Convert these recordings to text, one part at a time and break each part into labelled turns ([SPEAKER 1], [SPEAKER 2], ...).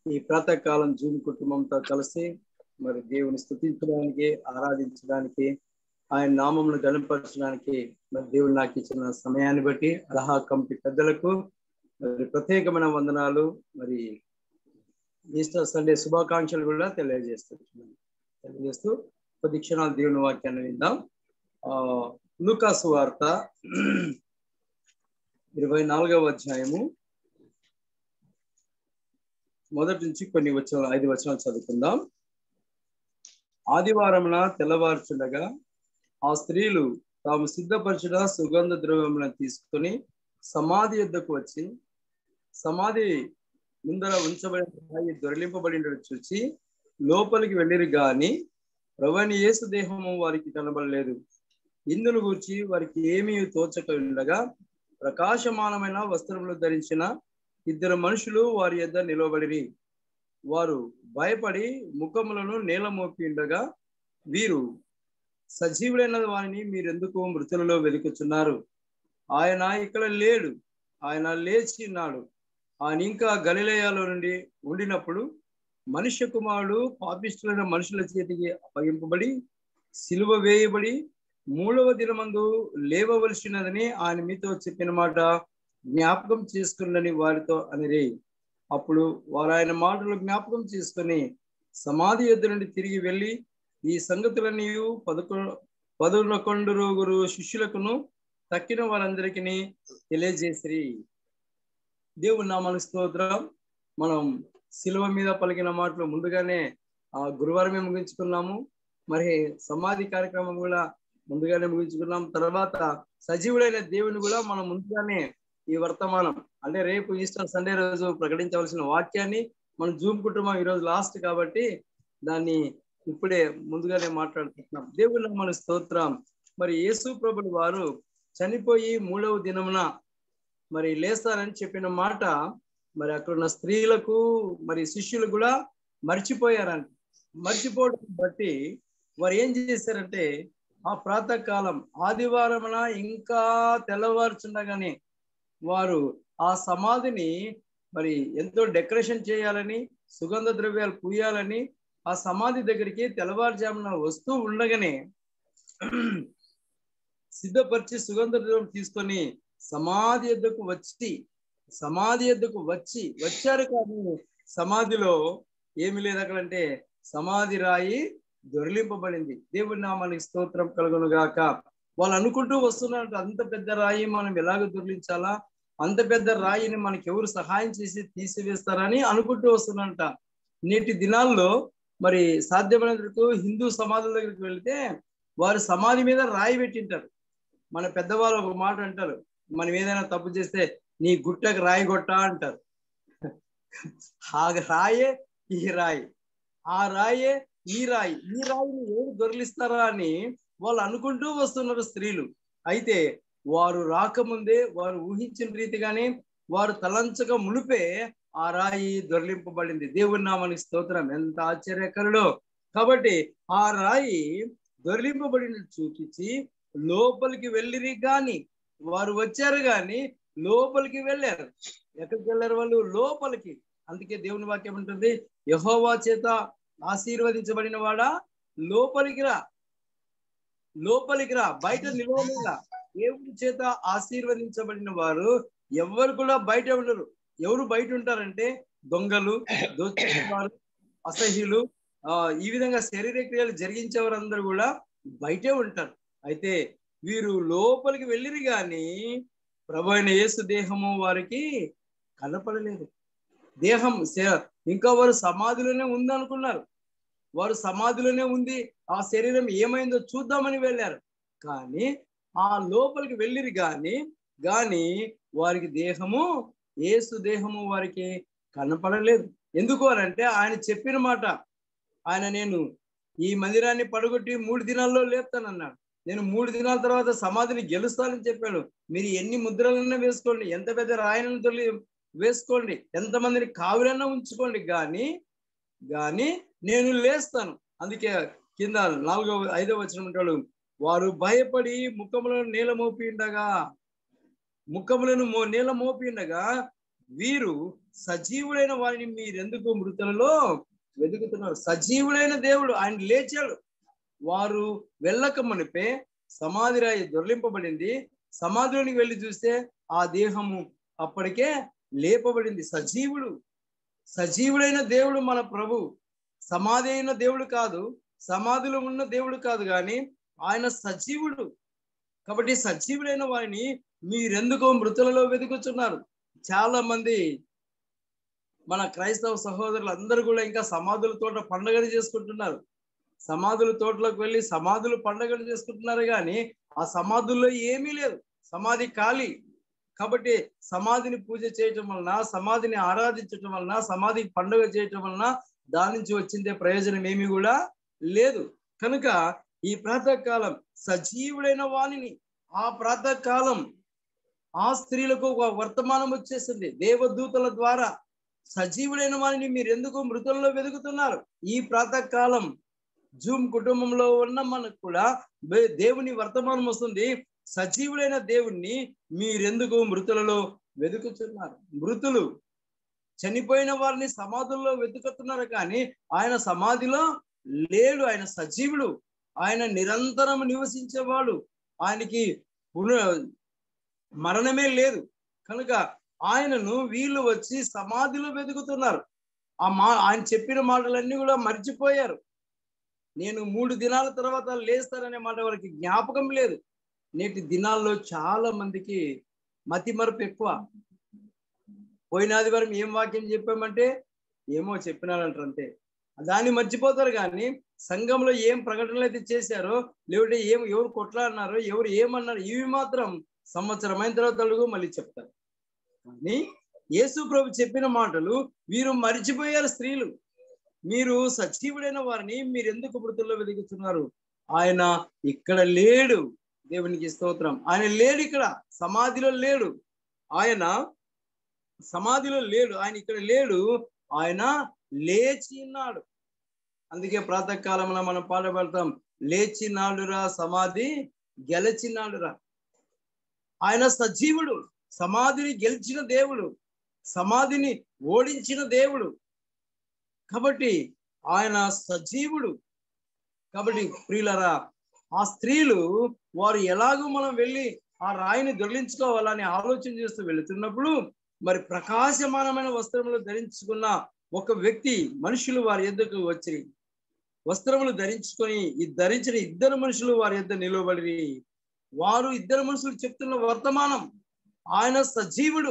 [SPEAKER 1] ఈ ప్రాతకాలం జూన్ కుటుంబంతో కలిసి మరి దేవుని స్థుతించడానికి ఆరాధించడానికి ఆయన నామమును గణపరచడానికి మరి దేవుడు నాకు ఇచ్చిన సమయాన్ని బట్టి అలహా కమిటీ పెద్దలకు మరి ప్రత్యేకమైన వందనాలు మరి ఈస్టర్ సండే శుభాకాంక్షలు కూడా తెలియజేస్తున్నాను తెలియజేస్తూ కొద్ది క్షణాలు దేవుని వాక్యాన్ని విందాం ఆ లూకాసు వార్త ఇరవై నాలుగవ అధ్యాయము మొదటి నుంచి కొన్ని వచనాలు ఐదు వచనాలు చదువుకుందాం ఆదివారమున తెల్లవారుచుండగా ఆ స్త్రీలు తాము సిద్ధపరిచిన సుగంధ ద్రవ్యములను తీసుకుని సమాధి యుద్ధకు వచ్చి సమాధి ముందర ఉంచబడిన రాయి దొరలింపబడిన చూచి లోపలికి వెళ్ళిరు గాని ప్రవణి యేసు దేహము వారికి కనబడలేదు ఇందును గూర్చి వారికి ఏమీ తోచక ఉండగా ప్రకాశమానమైన వస్త్రములు ధరించిన ఇద్దరు మనుషులు వారి యొద్ద నిలవబడిరి వారు భయపడి ముఖములను నేల మోపి ఉండగా వీరు సజీవుడైన వారిని మీరెందుకు మృతులలో వెతుకుచున్నారు ఆయన ఇక్కడ లేడు ఆయన లేచి ఉన్నాడు ఆయన ఇంకా గలిలయాలో నుండి ఉండినప్పుడు మనుష్య కుమారుడు పాపిష్టులైన మనుషుల చేతికి అప్పగింపబడి సిలువ వేయబడి మూడవ దినమందు లేవవలసినదని ఆయన మీతో చెప్పిన మాట జ్ఞాపకం చేసుకున్నని వారితో అనిరే అప్పుడు వారు ఆయన మాటలు జ్ఞాపకం చేసుకుని సమాధి యొద్ద నుండి తిరిగి వెళ్ళి ఈ సంగతులన్నీ పదకొ పదకొండుగురు శిష్యులకును తక్కిన వారందరికీ తెలియజేసిరి దేవుని నామానికి స్తోత్రం మనం శిలువ మీద పలికిన మాటలు ముందుగానే ఆ గురువారమే ముగించుకున్నాము మరి సమాధి కార్యక్రమం కూడా ముందుగానే ముగించుకున్నాం తర్వాత సజీవుడైన దేవుని కూడా మనం ముందుగానే ఈ వర్తమానం అంటే రేపు ఈస్టర్ సండే రోజు ప్రకటించవలసిన వాక్యాన్ని మనం జూమ్ కుటుంబం ఈరోజు లాస్ట్ కాబట్టి దాన్ని ఇప్పుడే ముందుగానే మాట్లాడుతున్నాం దేవుని మన స్తోత్రం మరి యేసు ప్రభుడు వారు చనిపోయి మూడవ దినమున మరి లేస్తారని చెప్పిన మాట మరి అక్కడ ఉన్న స్త్రీలకు మరి శిష్యులు కూడా మర్చిపోయారంట మర్చిపోవడం బట్టి వారు ఏం చేశారంటే ఆ ప్రాతకాలం ఆదివారమున ఇంకా తెల్లవారుచుండగానే వారు ఆ సమాధిని మరి ఎంతో డెకరేషన్ చేయాలని సుగంధ ద్రవ్యాలు పూయాలని ఆ సమాధి దగ్గరికి తెల్లవారుజామున వస్తూ ఉండగానే సిద్ధపరిచి సుగంధ ద్రవ్యం తీసుకొని సమాధి ఎద్దుకు వచ్చి సమాధి ఎద్దుకు వచ్చి వచ్చారు కానీ సమాధిలో ఏమి లేదు అక్కడంటే సమాధి రాయి దొరిలింపబడింది దేవుడి నామానికి స్తోత్రం కలుగును గాక వాళ్ళు అనుకుంటూ వస్తున్నారు అంత పెద్ద రాయి మనం ఎలాగ దొరిలించాలా అంత పెద్ద రాయిని మనకి ఎవరు సహాయం చేసి తీసివేస్తారని అనుకుంటూ వస్తున్నట నేటి దినాల్లో మరి సాధ్యమైనందుకు హిందూ సమాధుల దగ్గరికి వెళ్తే వారు సమాధి మీద రాయి పెట్టింటారు మన పెద్దవాళ్ళు ఒక మాట అంటారు మనం ఏదైనా తప్పు చేస్తే నీ గుట్టకు రాయి కొట్ట అంటారు ఆ రాయే ఈ రాయి ఆ రాయే ఈ రాయి ఈ రాయిని ఏడు దొరిలిస్తారా అని వాళ్ళు అనుకుంటూ వస్తున్నారు స్త్రీలు అయితే వారు రాకముందే వారు ఊహించిన రీతిగానే వారు తలంచక మునిపే ఆ రాయి దొరిలింపబడింది దేవుని నామానికి స్తోత్రం ఎంత ఆశ్చర్యకరుడో కాబట్టి ఆ రాయి దొరిలింపబడిన చూపించి లోపలికి వెళ్ళిరి గాని వారు వచ్చారు గాని లోపలికి వెళ్ళారు ఎక్కడికి వెళ్ళారు వాళ్ళు లోపలికి అందుకే దేవుని వాక్యం ఉంటుంది యహోవా చేత ఆశీర్వదించబడిన వాడా లోపలికి రా లోపలికి రా బయట నిలవలేదా దేవుడి చేత ఆశీర్వదించబడిన వారు ఎవరు కూడా బయట ఉండరు ఎవరు బయట ఉంటారంటే దొంగలు దోచుకునేవారు అసహ్యులు ఆ ఈ విధంగా శరీర క్రియలు జరిగించే వారందరూ కూడా బయటే ఉంటారు అయితే వీరు లోపలికి వెళ్ళిరు కానీ ప్రభు అయిన యేసు దేహము వారికి కనపడలేదు దేహం ఇంకా వారు సమాధిలోనే ఉంది అనుకున్నారు వారు సమాధిలోనే ఉంది ఆ శరీరం ఏమైందో చూద్దామని వెళ్ళారు కానీ ఆ లోపలికి వెళ్ళిరు కానీ గాని వారికి దేహము ఏసు దేహము వారికి కనపడలేదు ఎందుకు అంటే ఆయన చెప్పిన మాట ఆయన నేను ఈ మందిరాన్ని పడగొట్టి మూడు దినాల్లో లేపుతానన్నాడు నేను మూడు దినాల తర్వాత సమాధిని గెలుస్తానని చెప్పాడు మీరు ఎన్ని ముద్రలన్నా వేసుకోండి ఎంత పెద్ద రాయలను తొలి వేసుకోండి ఎంతమందిని కావులన్నా ఉంచుకోండి కానీ కానీ నేను లేస్తాను అందుకే కింద నాలుగో ఐదో వచ్చిన ఉంటాడు వారు భయపడి ముఖములను నేల మోపి ఉండగా ముఖములను మో నేల మోపి ఉండగా వీరు సజీవుడైన వారిని మీరెందుకు మృతులలో వెతుకుతున్నారు సజీవుడైన దేవుడు ఆయన లేచాడు వారు వెళ్ళక మునిపే సమాధి రాయి దొర్లింపబడింది సమాధిలోనికి వెళ్ళి చూస్తే ఆ దేహము అప్పటికే లేపబడింది సజీవుడు సజీవుడైన దేవుడు మన ప్రభు సమాధి అయిన దేవుడు కాదు సమాధిలో ఉన్న దేవుడు కాదు కానీ ఆయన సజీవుడు కాబట్టి సజీవుడైన వారిని మీరెందుకో మృతులలో వెతుకుతున్నారు చాలా మంది మన క్రైస్తవ సహోదరులు అందరూ కూడా ఇంకా సమాధుల తోట పండగలు చేసుకుంటున్నారు సమాధుల తోటలోకి వెళ్ళి సమాధులు పండగలు చేసుకుంటున్నారు కానీ ఆ సమాధుల్లో ఏమీ లేదు సమాధి ఖాళీ కాబట్టి సమాధిని పూజ చేయటం వలన సమాధిని ఆరాధించటం వలన సమాధికి పండుగ చేయటం వలన దాని నుంచి వచ్చిందే ప్రయోజనం ఏమీ కూడా లేదు కనుక ఈ ప్రాతకాలం సజీవుడైన వాణిని ఆ ప్రాతకాలం ఆ స్త్రీలకు ఒక వర్తమానం వచ్చేసింది దేవదూతల ద్వారా సజీవుడైన వారిని మీరు ఎందుకు మృతుల్లో వెతుకుతున్నారు ఈ ప్రాతకాలం జూమ్ కుటుంబంలో ఉన్న మనకు కూడా దే- దేవుని వర్తమానం వస్తుంది సజీవుడైన దేవుణ్ణి మీరెందుకు మృతులలో వెతుకుతున్నారు మృతులు చనిపోయిన వారిని సమాధుల్లో వెతుకుతున్నారు కానీ ఆయన సమాధిలో లేడు ఆయన సజీవుడు ఆయన నిరంతరం నివసించేవాడు ఆయనకి పున మరణమే లేదు కనుక ఆయనను వీళ్ళు వచ్చి సమాధిలో వెతుకుతున్నారు ఆ మా ఆయన చెప్పిన మాటలన్నీ కూడా మర్చిపోయారు నేను మూడు దినాల తర్వాత లేస్తాననే మాట వారికి జ్ఞాపకం లేదు నేటి దినాల్లో చాలా మందికి మతి మరపు ఎక్కువ పోయిన ఆదివారం ఏం వాక్యం చెప్పామంటే ఏమో చెప్పినారంటారు అంతే దాన్ని మర్చిపోతారు కానీ సంఘంలో ఏం ప్రకటనలు అయితే చేశారో లేకుంటే ఏం ఎవరు కొట్లాడినారో ఎవరు ఏమన్నారు ఇవి మాత్రం సంవత్సరం అయిన తర్వాత అడుగు మళ్ళీ చెప్తారు కానీ యేసు ప్రభు చెప్పిన మాటలు వీరు మరిచిపోయారు స్త్రీలు మీరు సజీవుడైన వారిని మీరు ఎందుకు మృతుల్లో వెతుకుతున్నారు ఆయన ఇక్కడ లేడు దేవునికి స్తోత్రం ఆయన లేడు ఇక్కడ సమాధిలో లేడు ఆయన సమాధిలో లేడు ఆయన ఇక్కడ లేడు ఆయన లేచి ఉన్నాడు అందుకే ప్రాతకాలంలో మనం పాట పాడతాం లేచినాడురా సమాధి గెలిచినాడురా ఆయన సజీవుడు సమాధిని గెలిచిన దేవుడు సమాధిని ఓడించిన దేవుడు కాబట్టి ఆయన సజీవుడు కాబట్టి ప్రియులరా ఆ స్త్రీలు వారు ఎలాగో మనం వెళ్ళి ఆ రాయిని దొరిలించుకోవాలని ఆలోచన చేస్తూ వెళుతున్నప్పుడు మరి ప్రకాశమానమైన వస్త్రములు ధరించుకున్న ఒక వ్యక్తి మనుషులు వారి ఎద్దకు వచ్చి వస్త్రములు ధరించుకొని ఈ ధరించిన ఇద్దరు మనుషులు వారి ఎద్ద నిలబడి వారు ఇద్దరు మనుషులు చెప్తున్న వర్తమానం ఆయన సజీవుడు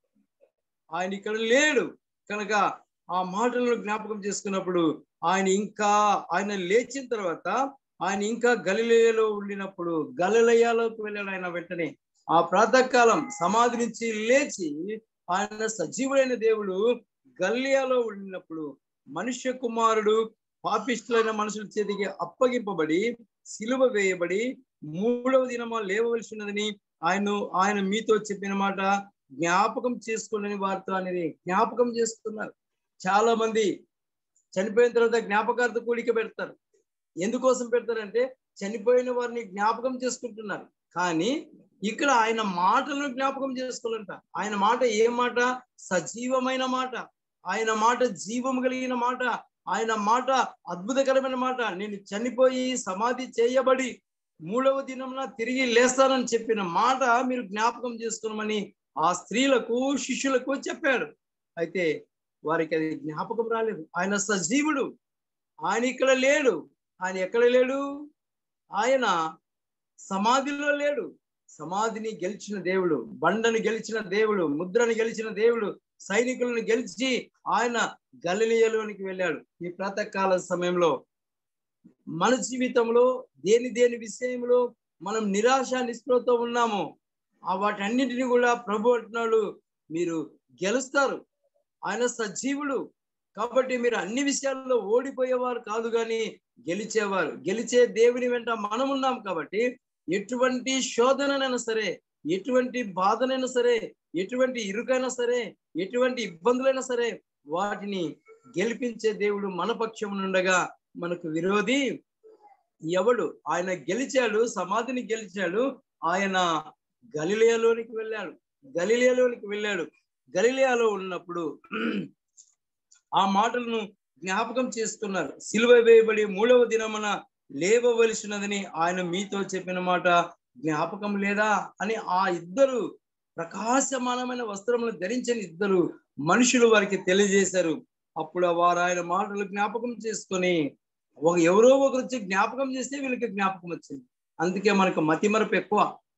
[SPEAKER 1] ఆయన ఇక్కడ లేడు కనుక ఆ మాటలను జ్ఞాపకం చేసుకున్నప్పుడు ఆయన ఇంకా ఆయన లేచిన తర్వాత ఆయన ఇంకా గలిలయలో ఉండినప్పుడు గలిలయాలోకి వెళ్ళాడు ఆయన వెంటనే ఆ ప్రాతకాలం సమాధి నుంచి లేచి ఆయన సజీవుడైన దేవుడు గల్లియాలో ఉండినప్పుడు మనుష్య కుమారుడు పాపిష్టులైన మనుషుల చేతికి అప్పగింపబడి సిలువ వేయబడి మూడవ దినమా లేవవలసి ఉన్నదని ఆయన ఆయన మీతో చెప్పిన మాట జ్ఞాపకం చేసుకోండి వారితో అనేది జ్ఞాపకం చేసుకున్నారు చాలా మంది చనిపోయిన తర్వాత జ్ఞాపకార్థ కూడిక పెడతారు ఎందుకోసం పెడతారంటే చనిపోయిన వారిని జ్ఞాపకం చేసుకుంటున్నారు కానీ ఇక్కడ ఆయన మాటలను జ్ఞాపకం చేసుకోవాలంట ఆయన మాట ఏ మాట సజీవమైన మాట ఆయన మాట జీవం కలిగిన మాట ఆయన మాట అద్భుతకరమైన మాట నేను చనిపోయి సమాధి చేయబడి మూడవ దినంన తిరిగి లేస్తానని చెప్పిన మాట మీరు జ్ఞాపకం చేసుకోమని ఆ స్త్రీలకు శిష్యులకు చెప్పాడు అయితే వారికి అది జ్ఞాపకం రాలేదు ఆయన సజీవుడు ఆయన ఇక్కడ లేడు ఆయన ఎక్కడ లేడు ఆయన సమాధిలో లేడు సమాధిని గెలిచిన దేవుడు బండను గెలిచిన దేవుడు ముద్రను గెలిచిన దేవుడు సైనికులను గెలిచి ఆయన గలిలియలోనికి వెళ్ళాడు ఈ ప్రాతకాల సమయంలో మన జీవితంలో దేని దేని విషయంలో మనం నిరాశ నిస్పృహతో ఉన్నామో ఆ వాటన్నిటిని కూడా ప్రభు అంటున్నాడు మీరు గెలుస్తారు ఆయన సజీవుడు కాబట్టి మీరు అన్ని విషయాల్లో ఓడిపోయేవారు కాదు కానీ గెలిచేవారు గెలిచే దేవుని వెంట మనం ఉన్నాం కాబట్టి ఎటువంటి శోధనైనా సరే ఎటువంటి బాధనైనా సరే ఎటువంటి ఇరుకైనా సరే ఎటువంటి ఇబ్బందులైనా సరే వాటిని గెలిపించే దేవుడు మన పక్షం ఉండగా మనకు విరోధి ఎవడు ఆయన గెలిచాడు సమాధిని గెలిచాడు ఆయన గలిలయలోనికి వెళ్ళాడు గలిలయలోనికి వెళ్ళాడు గలిలియాలో ఉన్నప్పుడు ఆ మాటలను జ్ఞాపకం చేసుకున్నారు సిలువ వేయబడి మూడవ దినమున లేవవలసినదని ఆయన మీతో చెప్పిన మాట జ్ఞాపకం లేదా అని ఆ ఇద్దరు ప్రకాశమానమైన వస్త్రములు ధరించిన ఇద్దరు మనుషులు వారికి తెలియజేశారు అప్పుడు వారు ఆయన మాటలు జ్ఞాపకం చేసుకొని ఒక ఎవరో ఒకరు వచ్చి జ్ఞాపకం చేస్తే వీళ్ళకి జ్ఞాపకం వచ్చింది అందుకే మనకు మతిమరపు ఎక్కువ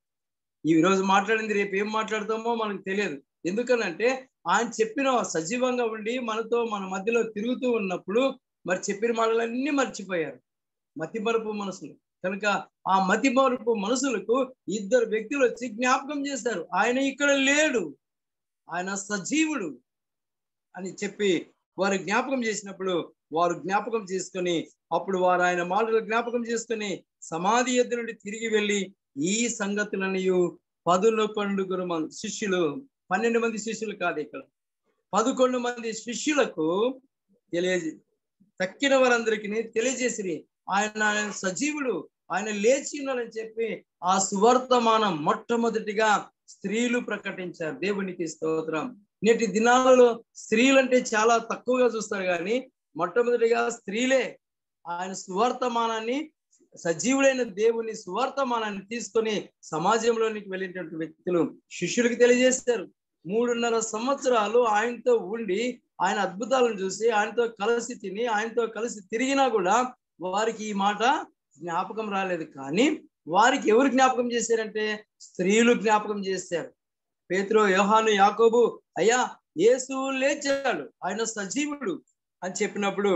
[SPEAKER 1] ఈ రోజు మాట్లాడింది రేపు ఏం మాట్లాడతామో మనకు తెలియదు ఎందుకనంటే ఆయన చెప్పిన సజీవంగా ఉండి మనతో మన మధ్యలో తిరుగుతూ ఉన్నప్పుడు మరి చెప్పిన మాటలన్నీ మర్చిపోయారు మతిమరుపు మనసులు కనుక ఆ మతిమరుపు మనసులకు ఇద్దరు వ్యక్తులు వచ్చి జ్ఞాపకం చేశారు ఆయన ఇక్కడ లేడు ఆయన సజీవుడు అని చెప్పి వారు జ్ఞాపకం చేసినప్పుడు వారు జ్ఞాపకం చేసుకొని అప్పుడు వారు ఆయన మాటలు జ్ఞాపకం చేసుకొని సమాధి ఎద్దు నుండి తిరిగి వెళ్ళి ఈ సంగతులనియు పదులకొండుగురు మంది శిష్యులు పన్నెండు మంది శిష్యులు కాదు ఇక్కడ పదకొండు మంది శిష్యులకు తెలియజే తక్కిన వారందరికీ తెలియజేసిరి ఆయన ఆయన సజీవుడు ఆయన లేచి ఉన్నాడని చెప్పి ఆ సువర్తమానం మొట్టమొదటిగా స్త్రీలు ప్రకటించారు దేవునికి స్తోత్రం నేటి దినాలలో స్త్రీలంటే చాలా తక్కువగా చూస్తారు కానీ మొట్టమొదటిగా స్త్రీలే ఆయన సువర్తమానాన్ని సజీవుడైన దేవుని సువార్తమానాన్ని తీసుకొని సమాజంలోనికి వెళ్ళినటువంటి వ్యక్తులు శిష్యులకు తెలియజేస్తారు మూడున్నర సంవత్సరాలు ఆయనతో ఉండి ఆయన అద్భుతాలను చూసి ఆయనతో కలిసి తిని ఆయనతో కలిసి తిరిగినా కూడా వారికి ఈ మాట జ్ఞాపకం రాలేదు కానీ వారికి ఎవరు జ్ఞాపకం చేశారంటే స్త్రీలు జ్ఞాపకం చేశారు పేతురు యోహాను యాకోబు అయ్యా యేసు లేచాడు ఆయన సజీవుడు అని చెప్పినప్పుడు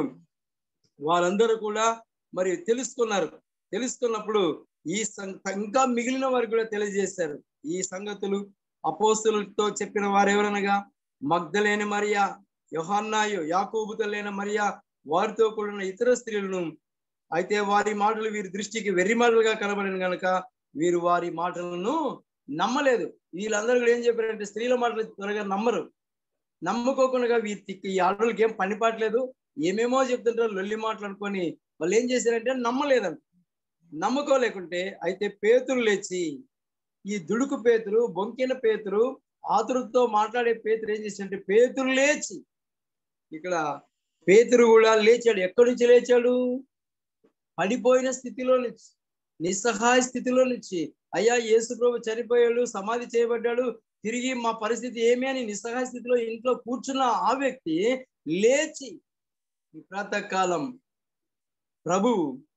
[SPEAKER 1] వారందరూ కూడా మరి తెలుసుకున్నారు తెలుసుకున్నప్పుడు ఈ ఇంకా మిగిలిన వారు కూడా తెలియజేశారు ఈ సంగతులు అపోస్తులతో చెప్పిన వారు ఎవరనగా మగ్ధలేని మరియా యోహాన్నాయు యాకోబుతో లేని మరియా వారితో కూడిన ఇతర స్త్రీలను అయితే వారి మాటలు వీరి దృష్టికి వెర్రి మాటలుగా కనబడిన గనక వీరు వారి మాటలను నమ్మలేదు వీళ్ళందరూ కూడా ఏం చెప్పారంటే స్త్రీల మాటలు త్వరగా నమ్మరు నమ్ముకోకుండా వీరికి ఈ ఆడవాళ్ళకి ఏం పని పాటలేదు ఏమేమో చెప్తుంటారు లొల్లి మాటలు అనుకొని వాళ్ళు ఏం చేశారంటే నమ్మలేదంట నమ్ముకోలేకుంటే అయితే పేతురు లేచి ఈ దుడుకు పేతురు బొంకిన పేతురు ఆతురుతో మాట్లాడే పేతురు ఏం చేశాడంటే పేతురు లేచి ఇక్కడ పేతురు కూడా లేచాడు ఎక్కడి నుంచి లేచాడు పడిపోయిన స్థితిలో నుంచి నిస్సహాయ స్థితిలో నుంచి అయ్యా యేసు ప్రభు చనిపోయాడు సమాధి చేయబడ్డాడు తిరిగి మా పరిస్థితి ఏమి అని నిస్సహాయ స్థితిలో ఇంట్లో కూర్చున్న ఆ వ్యక్తి లేచి ఈ ప్రాతకాలం ప్రభు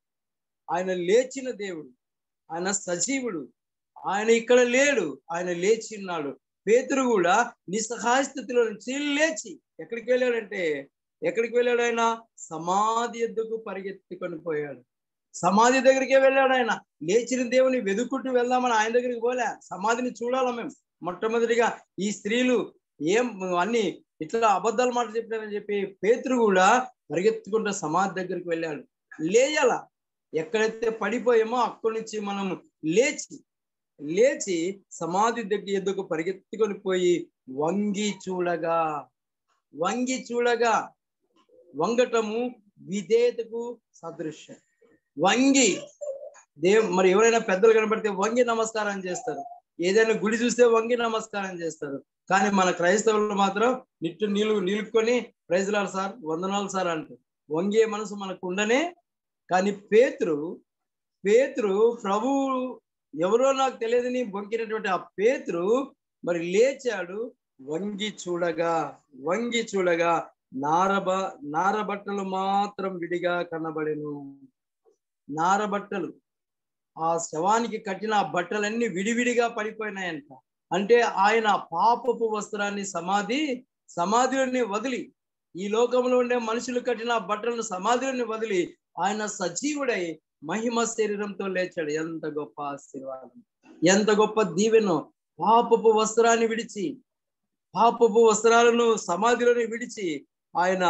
[SPEAKER 1] ఆయన లేచిన దేవుడు ఆయన సజీవుడు ఆయన ఇక్కడ లేడు ఆయన లేచి ఉన్నాడు పేతురు కూడా నిస్సహాయ స్థితిలో నుంచి లేచి ఎక్కడికి వెళ్ళాడంటే ఎక్కడికి వెళ్ళాడు ఆయన సమాధి ఎద్దుకు పరిగెత్తుకొని పోయాడు సమాధి దగ్గరికే వెళ్ళాడు ఆయన లేచిన దేవుని వెతుక్కుంటూ వెళ్దామని ఆయన దగ్గరికి పోలే సమాధిని చూడాలా మేము మొట్టమొదటిగా ఈ స్త్రీలు ఏం అన్ని ఇట్లా అబద్ధాలు మాట చెప్పారని చెప్పి పేతురు కూడా పరిగెత్తుకుంటూ సమాధి దగ్గరికి వెళ్ళాడు లేయాల ఎక్కడైతే పడిపోయామో అక్కడి నుంచి మనం లేచి లేచి సమాధి దగ్గర ఎద్దుకు పరిగెత్తుకొని పోయి వంగి చూడగా వంగి చూడగా వంగటము విధేయతకు సదృశ్యం వంగి దేవ్ మరి ఎవరైనా పెద్దలు కనబడితే వంగి నమస్కారం చేస్తారు ఏదైనా గుడి చూస్తే వంగి నమస్కారం చేస్తారు కానీ మన క్రైస్తవులు మాత్రం నిట్టు నీళ్ళు నిలుపుకొని ప్రైజ్లాలు సార్ వందనాలు సార్ అంటారు వంగే మనసు మనకు ఉండనే కానీ పేతురు పేతురు ప్రభు ఎవరో నాకు తెలియదని బొంకినటువంటి ఆ పేతురు మరి లేచాడు వంగి చూడగా వంగి చూడగా నారబ నారబట్టలు మాత్రం విడిగా కనబడెను నారబట్టలు ఆ శవానికి కట్టిన ఆ బట్టలన్నీ విడివిడిగా పడిపోయినాయంట అంటే ఆయన పాపపు వస్త్రాన్ని సమాధి సమాధిలోనే వదిలి ఈ లోకంలో ఉండే మనుషులు కట్టిన బట్టలను సమాధిలోని వదిలి ఆయన సజీవుడై మహిమ శరీరంతో లేచాడు ఎంత గొప్ప ఆశీర్వాదం ఎంత గొప్ప దీవెనో పాపపు వస్త్రాన్ని విడిచి పాపపు వస్త్రాలను సమాధిలోనే విడిచి ఆయన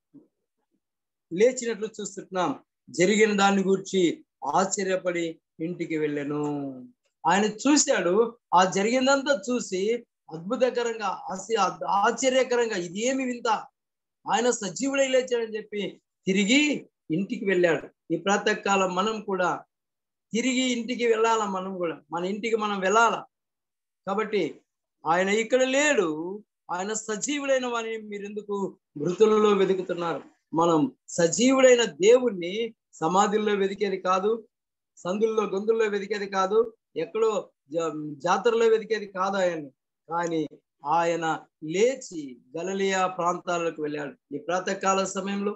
[SPEAKER 1] లేచినట్లు చూస్తున్నాం జరిగిన దాన్ని గురించి ఆశ్చర్యపడి ఇంటికి వెళ్ళాను ఆయన చూశాడు ఆ జరిగిందంతా చూసి అద్భుతకరంగా ఆశ్చర్యకరంగా ఇదేమి వింత ఆయన సజీవుడై లేచాడని చెప్పి తిరిగి ఇంటికి వెళ్ళాడు ఈ ప్రాతకాలం మనం కూడా తిరిగి ఇంటికి వెళ్ళాలా మనం కూడా మన ఇంటికి మనం వెళ్ళాలా కాబట్టి ఆయన ఇక్కడ లేడు ఆయన సజీవుడైన వారిని మీరు ఎందుకు మృతులలో వెతుకుతున్నారు మనం సజీవుడైన దేవుణ్ణి సమాధుల్లో వెతికేది కాదు సందుల్లో గొంతుల్లో వెతికేది కాదు ఎక్కడో జా- జాతరలో వెతికేది కాదు ఆయన్ని కానీ ఆయన లేచి గలలియా ప్రాంతాలకు వెళ్ళాడు ఈ ప్రాతకాల సమయంలో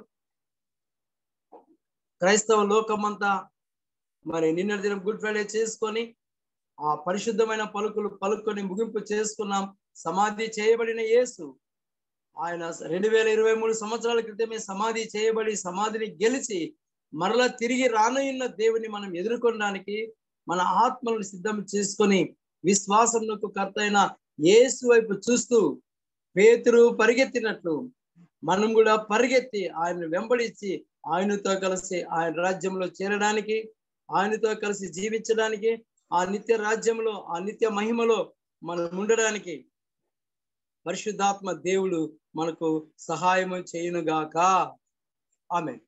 [SPEAKER 1] క్రైస్తవ లోకమంతా మరి నిన్న దినం గుడ్ ఫ్రైడే చేసుకొని ఆ పరిశుద్ధమైన పలుకులు పలుకొని ముగింపు చేసుకున్నాం సమాధి చేయబడిన యేసు ఆయన రెండు వేల ఇరవై మూడు సంవత్సరాల క్రితమే సమాధి చేయబడి సమాధిని గెలిచి మరలా తిరిగి రానున్న దేవుని మనం ఎదుర్కొనడానికి మన ఆత్మలను సిద్ధం చేసుకొని విశ్వాసంకు కర్త అయిన యేసు వైపు చూస్తూ పేతురు పరిగెత్తినట్లు మనం కూడా పరిగెత్తి ఆయన వెంబడించి ఆయనతో కలిసి ఆయన రాజ్యంలో చేరడానికి ఆయనతో కలిసి జీవించడానికి ఆ నిత్య రాజ్యంలో ఆ నిత్య మహిమలో మనం ఉండడానికి పరిశుద్ధాత్మ దేవుడు మనకు సహాయము చేయునుగాక ఆమె